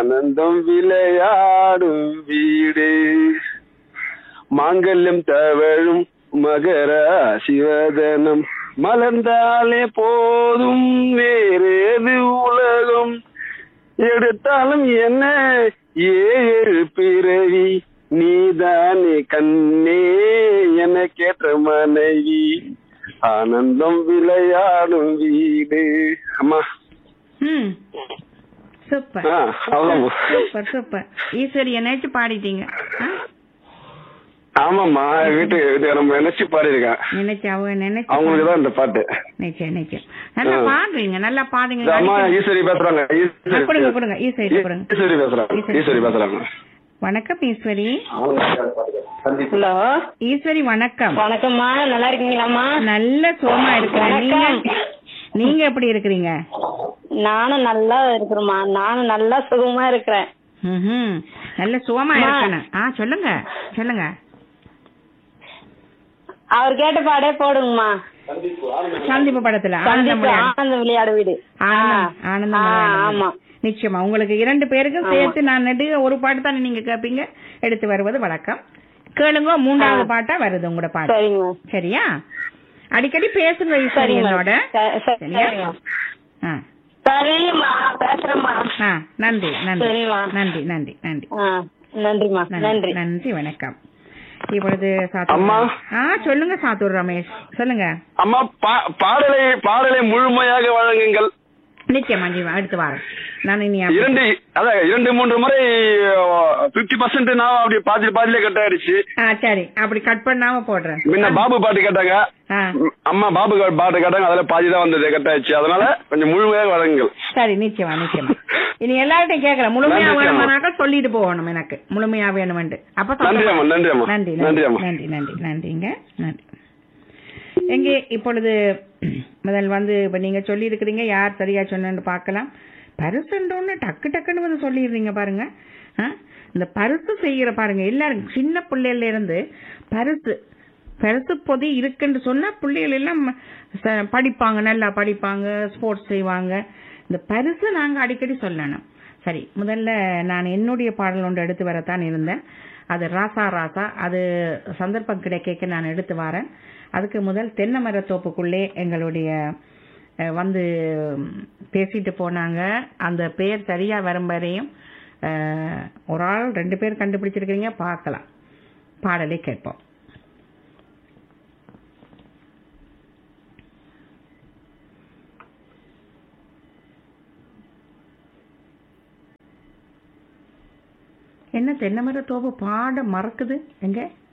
ஆனந்தம் விளையாடும் வீடு மாங்கல்யம் தவழும் மகர சிவதனம் மலர்ந்தாலே போதும் வேறேது உலகம் எடுத்தாலும் என்ன ஏழு பிறவி நீதானே கண்ணே எனக்கேற்ற மனைவி ஆனந்தம் விளையாடும் வீடு அம்மா ம் சூப்பர் ஆ, அவ்வளவு. சூப்பர் சூப்பர் ஈஸ்வரி என்னச்சு பாடிட்டீங்க ஆ? ஆமாம்மா வீட்டு வீட்டு நம்ம நினைச்சு பாடியிருக்கேன் நினைச்சு அவங்க நினைச்சு அவங்களுக்கு தான் இந்த பாட்டு நிச்சயம் நிச்சயம் நல்லா ஆ. பாடுறீங்க நல்லா பாடுங்க இந்த அம்மா ஈஸ்வரி பேசுறாங்க ஆ, கொடுங்க ஈஸ்வரி கொடுங்க ஈஸ்வரி கொடுங்க ஈஸ்வரி பேசுறாங்க ஈஸ்வரி. ஈஸ்வரி பேசுறாங்க வணக்கம் ஈஸ்வரி ஹலோ ஈஸ்வரி வணக்கம் வணக்கம்மா நல்லா இருக்கீங்களாம்மா நல்ல சோமா இருக்கிறேன் நீங்க வணக்கம். நீங்க எப்படி இருக்கிறீங்க நானும் நல்லா இருக்கிறேம்மா நானும் நல்லா சுகமா இருக்கிறேன் ம்ஹும். நல்ல சுகமா அம்மா. இருக்கணும் ஆ சொல்லுங்க சொல்லுங்க அவர் கேட்ட பாடே போடுங்கம்மா சந்திப்பு படத்துல ஆனந்தம் சந்திப்பு விளையாடு. ஆனந்த விளையாடு வீடு ஆனந்தம் ஆ. ஆனந்தம் ஆ, விளையாடு. ஆமா நிச்சயமா உங்களுக்கு இரண்டு பேருக்கும் ஆமா. சேர்த்து நான் நெடுக ஒரு பாட்டு தானே நீங்க கேட்பீங்க எடுத்து வருவது வழக்கம் கேளுங்க மூன்றாவது ஆ. பாட்டா வருது உங்களோட பாட்டு சரிங்க சரியா அடிக்கடி பேசுங்க ஈஸ்வரி சரிங்க என்னோட ச- ச- சரியா சரிங்க ஆ சரிம்மா பேசுறேம்மா ஆ நன்றி நன்றி சரிம்மா. நன்றி நன்றி நன்றி ஆ நன்றிம்மா நன்றி நன்றி வணக்கம் இப்பொழுது சாத்தூர் அம்மா. ஆ சொல்லுங்க சாத்தூர் ரமேஷ் சொல்லுங்க அம்மா பா- பாடலை பாடலை முழுமையாக வழங்குங்கள் நிச்சயமா ஜீவா அடுத்து வாரம் நான் இனி இரண்டு அதான் இரண்டு மூன்று முறை பிப்டி பர்சன்ட் நான் அப்படி பாதி பாதியிலே கட் ஆயிடுச்சு ஆ சரி அப்படி கட் பண்ணாம போடுறேன் முன்ன பாபு பாட்டு கேட்டாங்க ஆ அம்மா பாபு கா- பாட்டு கேட்டாங்க அதுல பாதி தான் வந்தது கட் ஆயிடுச்சு அதனால கொஞ்சம் முழுமையாக வழங்குங்கள் சரி நிச்சயமா நிச்சயமா இனி எல்லார்ட்டையும் கேட்கலாம் முழுமையா நன்றி, அம்மா. வேணுமானாக்கா சொல்லிட்டு போகணும் எனக்கு முழுமையா வேணுமென்று அப்ப நன்றி சத்தமா- அம்மா நன்றி அம்மா நன்றி நன்றி நன்றி அம்மா நன்றி நன்றி நன்றிங்க நன்றி எங்கே இப்பொழுது முதல் வந்து இப்ப நீங்க சொல்லி இருக்கிறீங்க யார் சரியா சொன்னு பார்க்கலாம் பரிசுன்றோன்னு டக்கு டக்குன்னு வந்து சொல்லிடுறீங்க பாருங்க ஆ? இந்த பரிசு செய்யற பாருங்க எல்லாரும் சின்ன பிள்ளையில இருந்து பரிசு பரிசு பொதி இருக்குன்னு சொன்னா பிள்ளைகள் எல்லாம் ச- படிப்பாங்க நல்லா படிப்பாங்க ஸ்போர்ட்ஸ் செய்வாங்க இந்த பரிசு நாங்க அடிக்கடி சொல்லணும் சரி முதல்ல நான் என்னுடைய பாடல் ஒன்று எடுத்து வரத்தான் இருந்தேன் அது ராசா ராசா அது சந்தர்ப்பம் கிடைக்க நான் எடுத்து வரேன் அதுக்கு முதல் தென்னை மரத்தோப்புக்குள்ளே எங்களுடைய அஹ், வந்து ம், பேசிட்டு போனாங்க அந்த பேர் சரியா வரும் வரையும் அஹ், ஒரு ஆள் ரெண்டு பேர் கண்டுபிடிச்சிருக்கீங்க பார்க்கலாம் பாடலை கேட்போம் என்ன தென்னை மரத்தோப்பு பாட மறக்குது எங்க